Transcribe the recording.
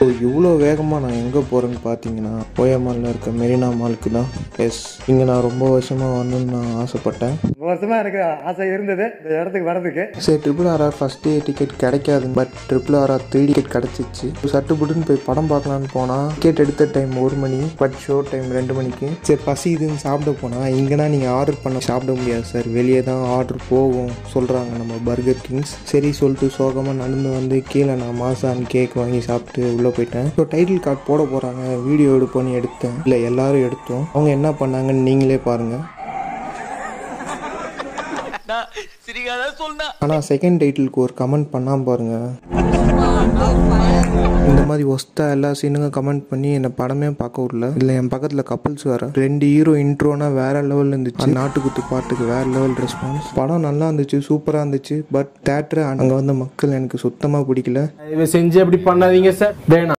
so இவ்வளோ வேகமாக நான் எங்கே போகிறேன்னு பார்த்தீங்கன்னா ஓயமாலில் இருக்க மெரினா மாலுக்கு தான் எஸ் இங்கே நான் ரொம்ப வருஷமாக வரணும்னு நான் ஆசைப்பட்டேன் ரொம்ப வருஷமா எனக்கு ஆசை இருந்தது இந்த இடத்துக்கு வர்றதுக்கு சரி triple RR first day ticket கிடைக்காது but triple RR three ticket கிடச்சிச்சு சட்டு புட்டுன்னு போய் படம் பார்க்கலான்னு போனால் டிக்கெட் எடுத்த டைம் ஒரு மணி பட் ஷோ டைம் ரெண்டு மணிக்கு சரி பசி இதுன்னு சாப்பிட போனால் இங்கேனா நீங்கள் ஆர்டர் பண்ண சாப்பிட முடியாது சார் வெளியே தான் ஆர்டர் போகும் சொல்கிறாங்க நம்ம பர்கர் கிங்ஸ் சரி சொல்லிட்டு சோகமாக நடந்து வந்து கீழே நான் மாசான் கேக் வாங்கி சாப்பிட்டு உள்ளே போயிட்டேன் ஸோ டைட்டில் கார்டு போட போகிறாங்க வீடியோ எடுப்போன்னு எடுத்தேன் இல்லை எல்லாரும் எடுத்தோம் அவங்க என்ன பண்ணாங்கன்னு நீங்களே பாருங்கள் ஆனால் செகண்ட் டைட்டிலுக்கு ஒரு கமெண்ட் பண்ணாம பாருங்க இந்த மாதிரி ஒஸ்தா எல்லா சீனுங்க கமெண்ட் பண்ணி என்னை படமே பார்க்க விடல இல்லை என் பக்கத்தில் கப்பல்ஸ் வேற ரெண்டு ஹீரோ இன்ட்ரோனா வேற லெவலில் இருந்துச்சு நாட்டுக்குத்து பாட்டுக்கு வேற லெவல் ரெஸ்பான்ஸ் படம் நல்லா இருந்துச்சு சூப்பராக இருந்துச்சு பட் தேட்டர் அங்கே வந்த மக்கள் எனக்கு சுத்தமாக பிடிக்கல தயவு செஞ்சு அப்படி பண்ணாதீங்க சார் வேணாம்